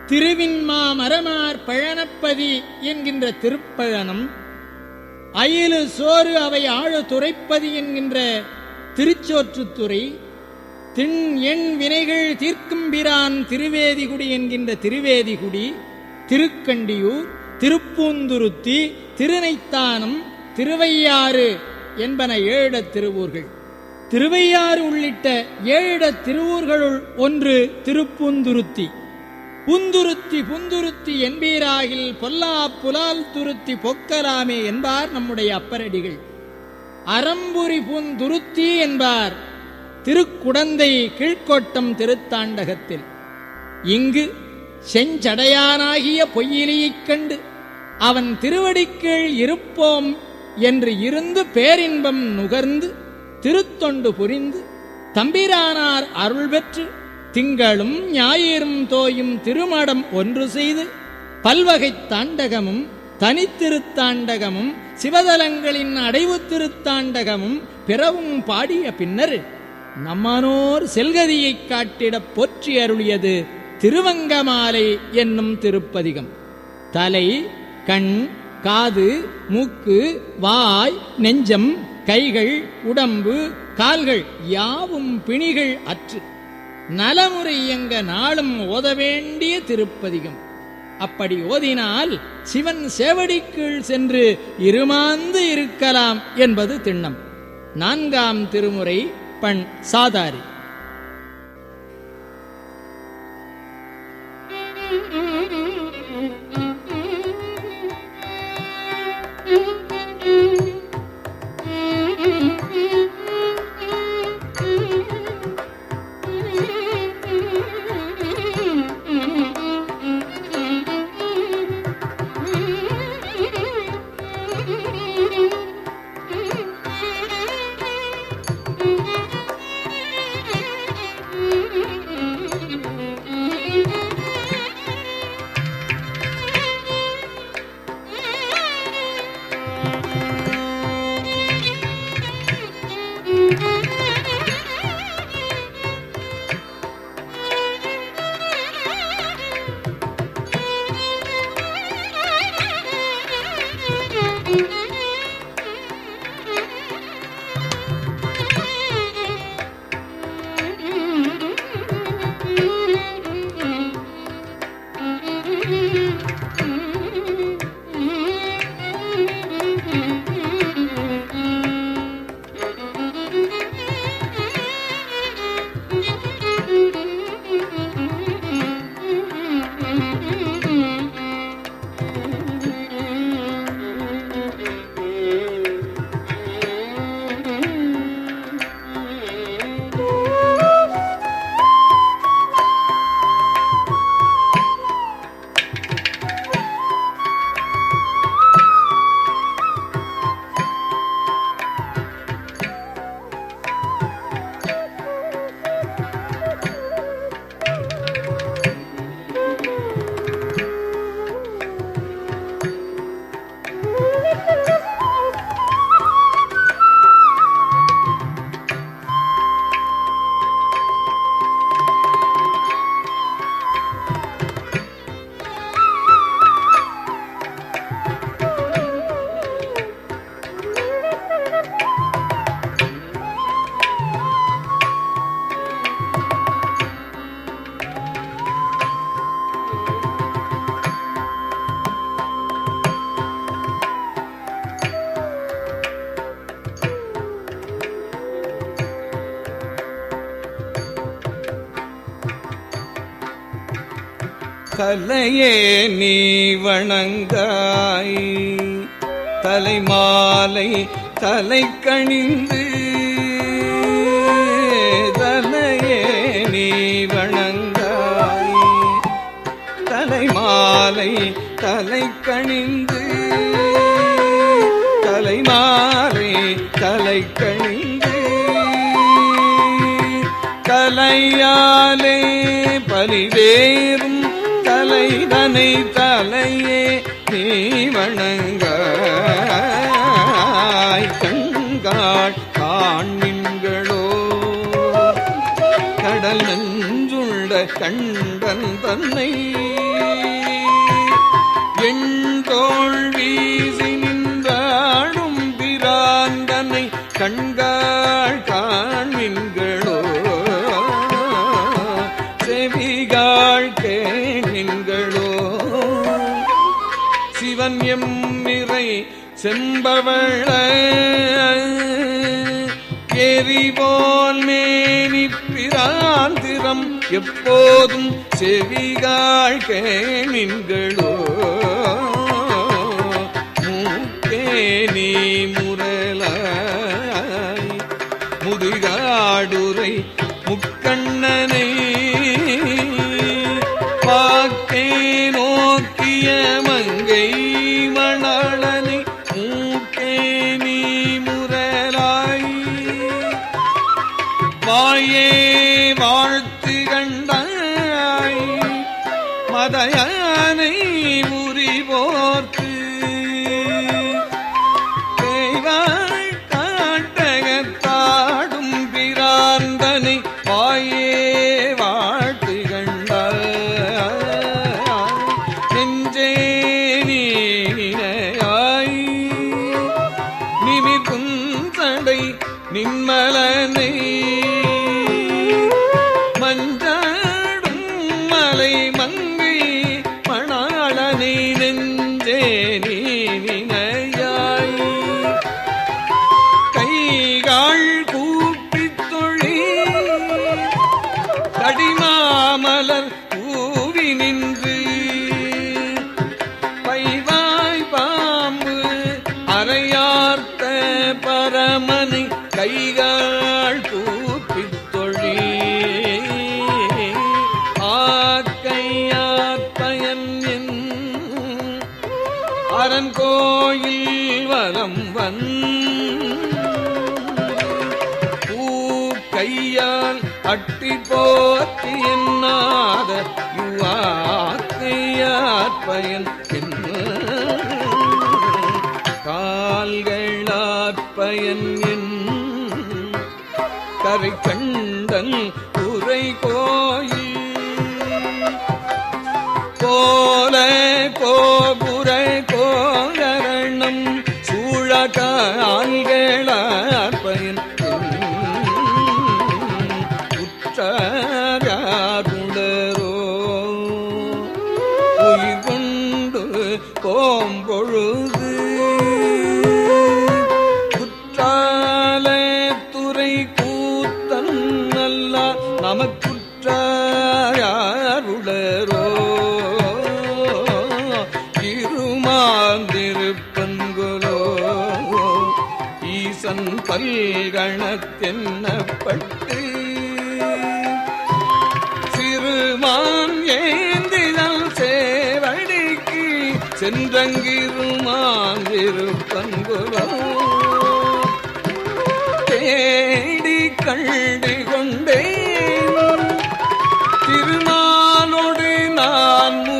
திருவின்மா மரமார் பழனப்பதி என்கின்ற திருப்பழனம் அயிலு சோறு அவை ஆழு துறைப்பதி என்கின்ற திருச்சோற்றுத்துறை திண் எண் வினைகள் தீர்க்கும் பிரான் திருவேதிகுடி என்கின்ற திருவேதிகுடி திருக்கண்டியூர் திருப்பூந்துருத்தி திருநைத்தானம் திருவையாறு என்பன ஏழிடத் திருவூர்கள் திருவையாறு உள்ளிட்ட ஏழிடத் திருவூர்களுள் ஒன்று திருப்பூந்துருத்தி புந்துருத்தி புந்துருத்தி என்பீராகில் பொல்லா புலால் துருத்தி பொக்கலாமே என்பார் நம்முடைய அப்பரடிகள் அறம்புரி புந்துருத்தி என்பார் திருக்குடந்தை கீழ்க்கோட்டம் திருத்தாண்டகத்தில் இங்கு செஞ்சடையானாகிய பொய்யிலியைக் கண்டு அவன் திருவடிக்கீழ் இருப்போம் என்று இருந்து பேரின்பம் நுகர்ந்து திருத்தொண்டு புரிந்து தம்பிரானார் அருள் பெற்று திங்களும் ஞாயிறும் தோயும் திருமடம் ஒன்று செய்து பல்வகைத் தாண்டகமும் தனித்திருத்தாண்டகமும் சிவதலங்களின் அடைவு திருத்தாண்டகமும் பிறவும் பாடிய பின்னர் நம்மானோர் செல்கதியைக் காட்டிடப் போற்றி அருளியது திருவங்கமாலை என்னும் திருப்பதிகம் தலை கண் காது மூக்கு வாய் நெஞ்சம் கைகள் உடம்பு கால்கள் யாவும் பிணிகள் அற்று நலமுறை இயங்க நாளும் ஓத வேண்டிய திருப்பதிகம் அப்படி ஓதினால் சிவன் சேவடிக்கீழ் சென்று இருமாந்து இருக்கலாம் என்பது திண்ணம் நான்காம் திருமுறை பண் சாதாரி கலையே நீ வணங்காய் தலைமாலை தலை கணிந்து தலையே நீ வணங்காய் தலைமாலை தலை கணிந்து தலைமாலை தலை கணிந்து கலையாலே பலிவேறும் தலைதனை தலையே நீ வணங்காய் கண்காட் காண்மின்களோ கடல் நெஞ்சுள்ள கண்டன் தன்னை எண்தோள் வீசி நின்றாடும் பிராந்தனை கண்காள் காண்மின்களோ செவிகாள் கேண்மின்களோ சிவன் எம்மிறை செம்பவள எரிபோல் மேனி பிராந்திரம் எப்போதும் செவிகாள் கேணின்களோ மூக்கே நீ முரலாய் முதுகாடுரை முக்கண்ணனை பாக்கே நோக்கிய மங்கை மணாளனை மூக்கே நீ முரலாய் வாயே வாழ்த்து கண்டாய் மதயானை உரிவோர்க்கு தேவாய் காட்டகத்தாடும் பிராந்தனை வாயே வாழ்த்து கண்டாய் நெஞ்சே நீனாய் நிமிர்க்கும் தடை நின்மலனை மஞ்சாடும் மலை மங்கை மணாளனை நெஞ்சே நீ நினையாய் கைகாள் கூப்பித் தொழி கடிமாமலர் கூவி நின்று பைவாய் பாம்பு அறையார்த்த பரமனை கைகாள் கூப்பித் தொழி ஆக்கையாற்பயன் என் அரண் கோயில் வலம் வந் கையால் அட்டி போற்றி என்னாத யுவாக்கையார் பயன் கால்களாற் பயன் என் கரை கண்டன் உரை கோயில் கோல கோபுர கோகரணம் சூழகால்களார் பயன் உற்றாருடரோ உயிர் கொண்டு கோம்பொழுது குற்றால துறை கூத்தன் அல்ல நமக்குற்றாருளரோ இருமாந்திருப்பன்குலோ ஈசன் பல்கணத்தென்னப்பட்டு சிறுமான் ஏந்திதல் சேவடிக்கு சென்றங்கிருமான் இருப்பன்குலோ தேடி கண்டு கொண்டேன் திருமாலோடு நான்